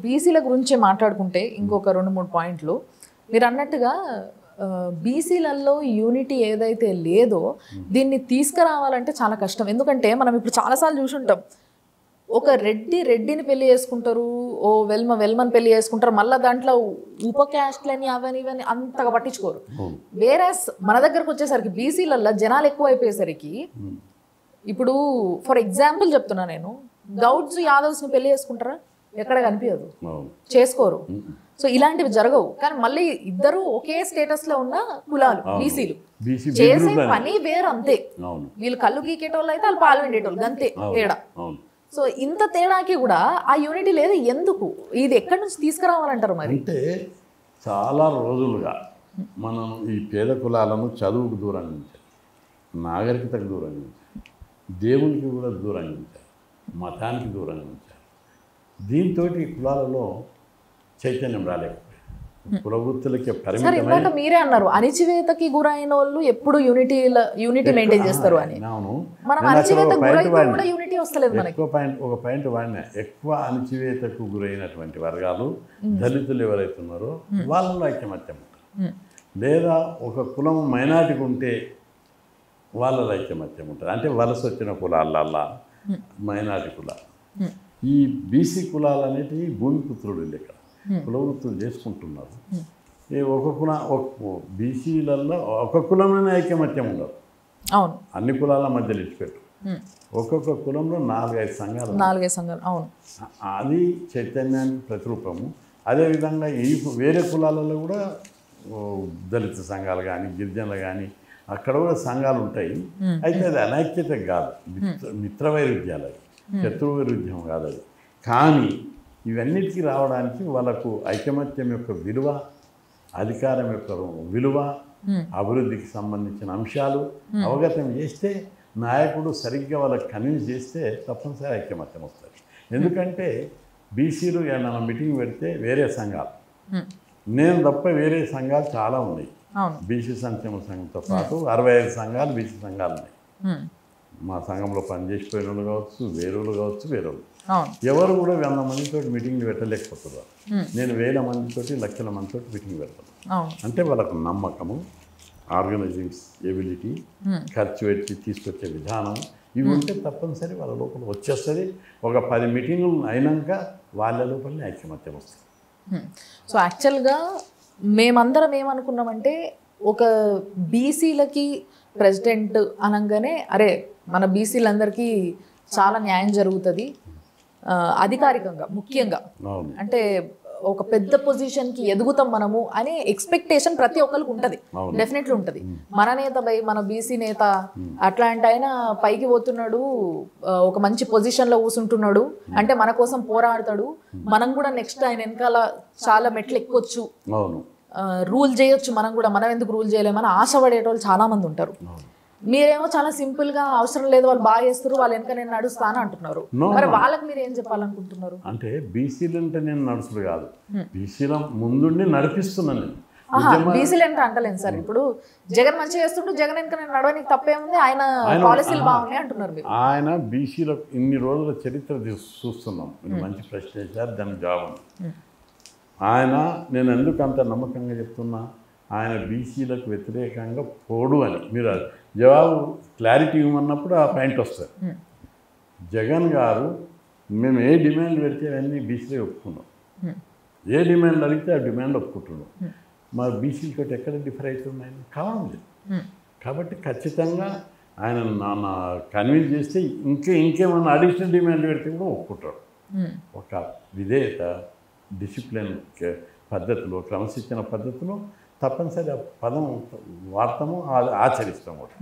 బీసీల గురించి మాట్లాడుకుంటే ఇంకొక రెండు మూడు పాయింట్లు మీరు అన్నట్టుగా ఆ, బీసీలలో యూనిటీ ఏదైతే లేదో దీన్ని తీసుకురావాలంటే చాలా కష్టం ఎందుకంటే మనం ఇప్పుడు చాలాసార్లు చూసుంటాం ఒక రెడ్డి రెడ్డిని పెళ్లి చేసుకుంటారు ఓ వెల్మ వెల్మని పెళ్లి చేసుకుంటారు మళ్ళీ దాంట్లో ఉప క్యాస్ట్లని అవని ఇవని అంతగా పట్టించుకోరు అవును వేరే మన దగ్గరకు వచ్చేసరికి బీసీలల్లో జనాలు ఎక్కువ అయిపోయేసరికి ఇప్పుడు ఫర్ ఎగ్జాంపుల్ చెప్తున్నా నేను గౌడ్స్ యాదవ్స్ని పెళ్లి చేసుకుంటారా ఎక్కడ కనిపించదు అవును చేసుకోరు సో ఇలాంటివి జరగవు కానీ మళ్ళీ ఇద్దరు ఒకే స్టేటస్ లో ఉన్న కులాలు బీసీలు బీసీ చేసే పని వేరు అంతే అవును వీళ్ళు కళ్ళు గీకేటోళ్ళు అయితే వాళ్ళు పాలు వెండేటోళ్ళు అంతే తేడా అవును సో ఇంత తేడాకి కూడా ఆ యూనిటీ లేదు ఎందుకు ఇది ఎక్కడి నుంచి తీసుకురావాలంటారు మరి అంటే చాలా రోజులుగా మనం ఈ పేద కులాలను చదువుకు దూరంగా ఉంచాలి నాగరికతకు దూరంగా ఉంచాలి దేవునికి కూడా దూరంగా ఉంచాలి మతానికి దూరంగా ఉంచాలి దీంతో ఈ కులాలలో చైతన్యం రాలేకపోయింది కుల వృత్తులకి సార్ పరిమితమై ఇందాక మీరే అన్నారు అణిచివేతకి గురైన వాళ్ళు ఎప్పుడు యూనిటీ యూనిటీ మెయింటైన్ చేస్తారు అని అవును మనం నేను అక్కడ అణిచివేత ఒక పాయింట్ గురైతే వాడినా. కూడా యూనిటీ వస్తలేదు మనకి ఎక్కువ పాయింట్ ఒక పాయింట్ వాడినా ఎక్కువ అణచివేతకు గురైనటువంటి వర్గాలు దళితులు ఎవరైతే ఉన్నారో వాళ్ళలో ఐక్యమత్యం ఉంటుంది ఉమ్, లేదా ఒక కులం మైనార్టీకి ఉంటే వాళ్ళలో ఐక్యమత్యం ఉంటుంది అంటే వలస వచ్చిన కులాలల్లా మైనార్టీ కులాలు ఉమ్, ఈ బీసీ కులాలు అనేటివి భూమిపుత్రుడు లెక్క కుల వృత్తులు చేసుకుంటున్నారు ఈ ఒక కుల ఒక బీసీలలో ఒక కులంలోనే ఐక్యమత్యం ఉండదు అవును అన్ని కులాల మధ్యలో ఇచ్చిపెట్టు ఉమ్, ఒక్కొక్క కులంలో నాలుగైదు సంఘాలు ఉన్నాయి. నాలుగైదు సంఘాలు అవును అది చైతన్యానికి ప్రతిరూపము అదేవిధంగా ఈ వేరే కులాలలో కూడా ఓ, దళిత సంఘాలు కానీ గిరిజనులు కానీ అక్కడ కూడా సంఘాలు ఉంటాయి అయితే అది అనైక్యత కాదు మిత్ర మిత్ర వైరుధ్యాలు అవి శత్రు వైరుధ్యం కాదు అది కానీ ఇవన్నిటికీ రావడానికి వాళ్ళకు ఐకమత్యం యొక్క విలువ అధికారం యొక్క విలువ అభివృద్ధికి సంబంధించిన అంశాలు అవగతం చేస్తే నాయకుడు సరిగ్గా వాళ్ళకి కన్విన్స్ చేస్తే తప్పనిసరి ఐక్యమత్యం వస్తుంది ఎందుకంటే బీసీలు ఏమైనా మీటింగ్ పెడితే వేరే సంఘాలు ఉమ్, నేను తప్ప వేరే సంఘాలు చాలా ఉన్నాయి అవును బీసీ సంక్షేమ సంఘంతో పాటు అరవై ఐదు సంఘాలు బీసీ సంఘాలు ఉన్నాయి ఉమ్, మా సంఘంలో పనిచేసిపోయిన వాళ్ళు కావచ్చు వేరేవాళ్ళు కావచ్చు వేరేవాళ్ళు అవును ఎవరు కూడా వంద మందితో మీటింగ్లు పెట్టలేకపోతున్నారు Hmm. నేను వేల మందితోటి లక్షల మందితో మీటింగ్ పెడతాను అవును అంటే వాళ్ళకు నమ్మకము ఆర్గనైజింగ్ ఎబిలిటీ Hmm. ఖర్చు పెట్టి తీసుకొచ్చే విధానం ఇవి ఉంటే తప్పనిసరి వాళ్ళ లోపల వచ్చేస్తుంది ఒక పది మీటింగులు అయినాక వాళ్ళ లోపలనే ఐక్యమత్యం వస్తుంది హ్మ్. సో యాక్చువల్గా మేమందరం ఏమనుకున్నామంటే ఒక బీసీలకి ప్రెసిడెంట్ అనగానే అరే మన బీసీలందరికీ చాలా న్యాయం జరుగుతుంది ఆ, అధికారికంగా ముఖ్యంగా అవును అంటే ఒక పెద్ద పొజిషన్కి ఎదుగుతాం మనము అనే ఎక్స్పెక్టేషన్ ప్రతి ఒక్కరికి ఉంటుంది అవును. డెఫినెట్లీ ఉంటుంది మన నేత బై మన బీసీ నేత అట్లాంటి ఆయన పైకి పోతున్నాడు ఆ, ఒక మంచి పొజిషన్లో కూర్చుంటున్నాడు అంటే మన కోసం పోరాడతాడు మనం కూడా నెక్స్ట్ ఆయన వెనకాల చాలా మెట్లు ఎక్కొచ్చు అవును రూల్ చేయొచ్చు మనం కూడా మనం ఎందుకు రూల్ చేయలేమని ఆశపడేటోళ్ళు చాలా మంది ఉంటారు అవును మీరేమో చాలా సింపుల్ గా అవసరం లేదు వాళ్ళు బాగా చేస్తారు వాళ్ళు వెనక నేను నడుస్తాను అంటున్నారు No, మరి వాళ్ళకి మీరు ఏం చెప్పాలనుకుంటున్నారు అంటే బీసీలు అంటే నేను నడుచుడు కాదు బీసీల ముందుండి నడిపిస్తున్నాను నేను ఆహా బీసీలు అంటే అంటలేను సార్ ఇప్పుడు జగన్ మంచిగా చేస్తుంటూ జగన్ వెనక నేను నడవడానికి తప్పేముంది ఆయన ఆయన- పాలసీలు బాగున్నాయి అంటున్నారు మీరు ఆయన బీసీల ఇన్ని రోజుల చరిత్ర తీసు- చూస్తున్నాం మీరు మంచి ప్రశ్న వేశారు దాని జవాబు ఆయన నేను ఎందుకు అంత నమ్మకంగా చెప్తున్నా ఆయన బీసీలకు వ్యతిరేకంగా పోడు అని మీరు అది జవాబు క్లారిటీ ఇవ్వమన్నప్పుడు ఆ పాయింట్ వస్తుంది Hmm. జగన్ గారు మేము ఏ డిమాండ్ పెడితే అవన్నీ బీసీలే ఒప్పుకున్నాం Hmm. ఏ డిమాండ్ అడిగితే ఆ డిమాండ్ ఒప్పుకుంటున్నాం మరి బీసీలతో ఎక్కడ డిఫర్ అవుతున్నాయి కావడం లేదు హ్మ్. కాబట్టి ఖచ్చితంగా ఆయన నాన్న కన్విన్స్ చేస్తే ఇంకే ఇంకేమన్నా అడిషనల్ డిమాండ్ పెడితే కూడా ఒప్పుకుంటాడు హ్మ్. ఒక విధేయత డిసిప్లిన్ క- పద్ధతిలో క్రమశిక్షణ పద్ధతిలో తప్పనిసరి ఆ పదం వాడతాము ఆ- ఆచరిస్తాము కూడా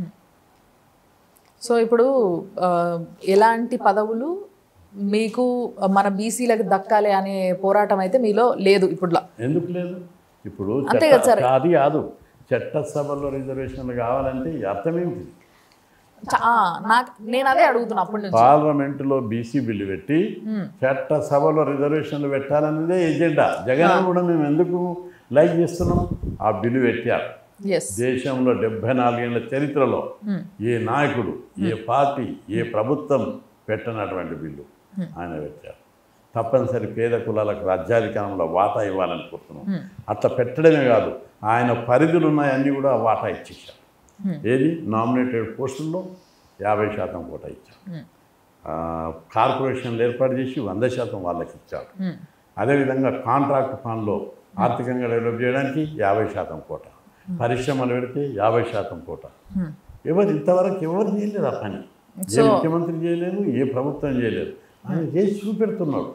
సో ఇప్పుడు ఆ, ఎలాంటి పదవులు మీకు మన బీసీలకు దక్కాలి అనే పోరాటం అయితే మీలో లేదు ఇప్పుడులా ఎందుకు లేదు ఇప్పుడు అంతే చట్ట- కదా సార్. అది కాదు చట్టసభలో రిజర్వేషన్లు కావాలంటే ఈ అర్థమేమిటి చా- ఆ, నాకు నేను అదే అడుగుతున్నా అప్పటి నుంచి పార్లమెంటులో బీసీ బిల్లు పెట్టి హ్మ్. చట్టసభలో రిజర్వేషన్లు పెట్టాలనేదే ఎజెండా జగన్ కూడా మేము ఎందుకు లైక్ చేస్తున్నాం ఆ బిల్లు పెట్టారు ఎస్ దేశంలో డెబ్బై నాలుగేళ్ల చరిత్రలో ఏ నాయకుడు ఏ పార్టీ ఏ ప్రభుత్వం పెట్టనటువంటి బిల్లు ఆయన పెట్టారు తప్పనిసరి పేద కులాలకు రాజ్యాధికారంలో వాటా ఇవ్వాలనుకుంటున్నాం అట్లా పెట్టడమే కాదు ఆయన పరిధులు ఉన్నాయన్నీ కూడా వాటా ఇచ్చేసారు ఏది నామినేటెడ్ పోస్టుల్లో యాభై శాతం కోటా ఇచ్చారు ఆ, కార్పొరేషన్లు ఏర్పాటు చేసి వంద శాతం వాళ్ళకి ఇచ్చారు అదేవిధంగా కాంట్రాక్ట్ ఫండ్లో ఆర్థికంగా డెవలప్ చేయడానికి యాభై శాతం కోట పరిశ్రమలు పెడితే యాభై శాతం కోట ఎవరు ఇంతవరకు ఎవరు చేయలేరు ఆ పని ఏ ముఖ్యమంత్రి చేయలేదు ఏ ప్రభుత్వం చేయలేదు ఆయన చేసి చూపెడుతున్నాడు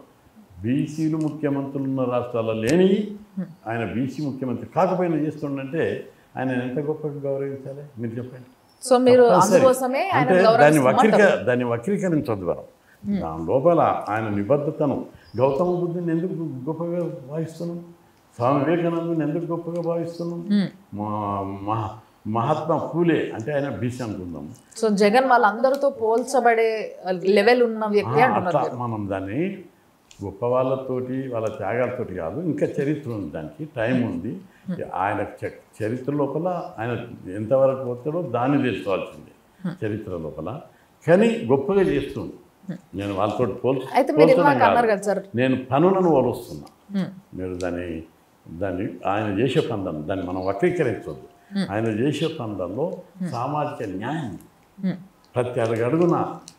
బీసీలు ముఖ్యమంత్రులు ఉన్న రాష్ట్రాల్లో లేని ఆయన బీసీ ముఖ్యమంత్రి కాకపోయినా చేస్తుండంటే ఆయన ఎంత గొప్పగా గౌరవించాలి మీరు చెప్పండి సో మీరు తప్పనిసరి. అందుకోసమే ఆయన అంటే దాన్ని వక్రీక గౌరవిస్తున్నారు దాన్ని వక్రీకరించొద్దు మనం దాని లోపల ఆయన నిబద్ధతను గౌతమ బుద్ధుని ఎందుకు గొప్పగా భావిస్తున్నాం స్వామి వివేకానందుని ఎందుకు గొప్పగా భావిస్తున్నాం మా- మహా- మహాత్మా పూలే అంటే ఆయన బీసీ అనుకుందాం సో జగన్ వాళ్ళందరితో పోల్చబడే లెవెల్ ఉన్న వ్యక్తి ఆ, అంటున్నారు అట్లా మనం దాన్ని గొప్ప వాళ్ళతోటి వాళ్ళ త్యాగాలతోటి కాదు ఇంకా చరిత్ర ఉంది దానికి టైం ఉంది ఆయన చ- చరిత్ర లోపల ఆయన ఎంతవరకు పోతాడో దాన్ని తెలుసుకోవాల్సిందే చరిత్ర లోపల కానీ గొప్పగా చేస్తుంది నేను వాళ్ళతో పోల్చు అయితే మీరు పోల్చడం ఇందాక అన్నారు కాదు. కదా సార్ నేను పనులను పోలుస్తున్నా హ్మ్. మీరు దాన్ని దాన్ని ఆయన చేసే పనులను దాన్ని మనం వక్రీకరించవద్దు ఆయన చేసే పనులలో సామాజిక న్యాయం హ్మ్. ప్రతి అడుగున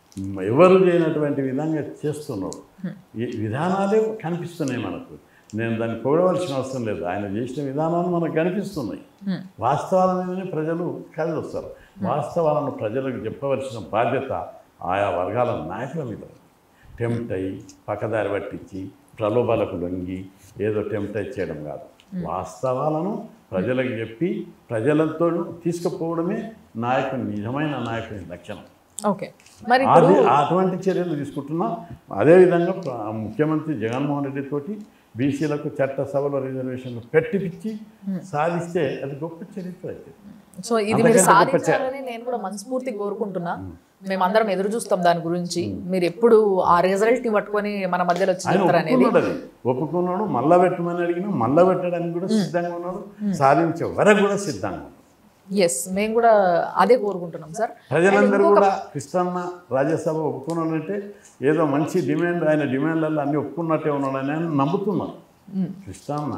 ఎవరు చేయనటువంటి విధంగా చేస్తున్నాడు ఈ విధానాలే కనిపిస్తున్నాయి మనకు నేను దాన్ని పొగడవలసిన అవసరం లేదు ఆయన చేసిన విధానాలు మనకు కనిపిస్తున్నాయి వాస్తవాల మీదనే ప్రజలు కలిసి వస్తారు వాస్తవాలను ప్రజలకు చెప్పవలసిన బాధ్యత ఆయా వర్గాల నాయకుల మీద ఉంది. టెంప్ట్ అయ్యి పక్కదారి పట్టించి ప్రలోభాలకు లొంగి ఏదో టెంప్ట్ అయి చేయడం కాదు వాస్తవాలను ప్రజలకు చెప్పి ప్రజలతో తీసుకుపోవడమే నాయకుని నిజమైన నాయకుని లక్షణం ఓకే మరి ఇప్పుడు అది అటువంటి చర్యలు తీసుకుంటున్నాం అదేవిధంగా ప్ర- ముఖ్యమంత్రి జగన్మోహన్ రెడ్డి తోటి బీసీలకు చట్టసభలో రిజర్వేషన్లు పెట్టిపిచ్చి సాధిస్తే అది గొప్ప చరిత్ర అయితే సో ఇది మీరు అంతకంటే గొప్ప చే- సాధించాలని నేను కూడా మనస్ఫూర్తి కోరుకుంటున్నా మేమందరం ఎదురు చూస్తాం దాని గురించి మీరు ఎప్పుడు ఆ రిజల్ట్ ని పట్టుకొని మన మధ్యలో వచ్చి ఆయన చెప్తారు అనేది ఒప్పుకున్నాడు అది ఒప్పుకున్నాడు మళ్ళా పెట్టమని అడిగినా మళ్ళా పెట్టడానికి కూడా సిద్ధంగా ఉన్నాడు సాధించే వరకు కూడా సిద్ధంగా ఉన్నాడు ఎస్ మేము కూడా అదే కోరుకుంటున్నాం సార్ ప్రజలందరూ కూడా కృష్ణన్న రాజ్యసభ ఒప్పుకున్నాడంటే ఏదో మంచి డిమాండ్ ఆయన డిమాండ్లలో అన్ని ఒప్పుకున్నట్టే ఉన్నాడని ఆయన నమ్ముతున్నారు కృష్ణన్న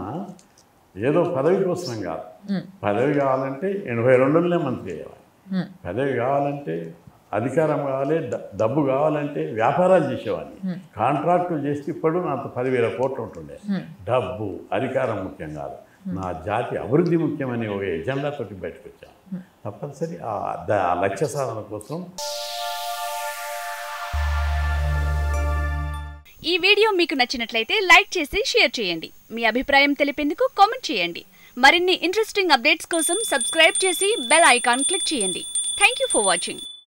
ఏదో పదవి కోసం కాదు పదవి కావాలంటే ఎనభై రెండులోనే మంత్రి అయ్యేవాడు Hmm. పదవి కావాలంటే అధికారం కావాలి డ- డబ్బు కావాలంటే వ్యాపారాలు చేసేవాడిని కాంట్రాక్టులు చేస్తే ఇప్పుడు నాకు పదివేల కోట్లు ఉంటుండే డబ్బు అధికారం ముఖ్యం కాదు నా జాతి అభివృద్ధి ముఖ్యమని ఒక ఎజెండాతోటి బయటకు వచ్చాను తప్పనిసరి ఆ ద- ఆ లక్ష్య సాధన కోసం ఈ వీడియో మీకు నచ్చినట్లయితే లైక్ చేసి షేర్ చేయండి మీ అభిప్రాయం తెలిపేందుకు కామెంట్ చేయండి మరిన్ని ఇంట్రెస్టింగ్ అప్డేట్స్ కోసం సబ్స్క్రైబ్ చేసి బెల్ ఐకాన్ క్లిక్ చేయండి థ్యాంక్ యూ ఫర్ వాచింగ్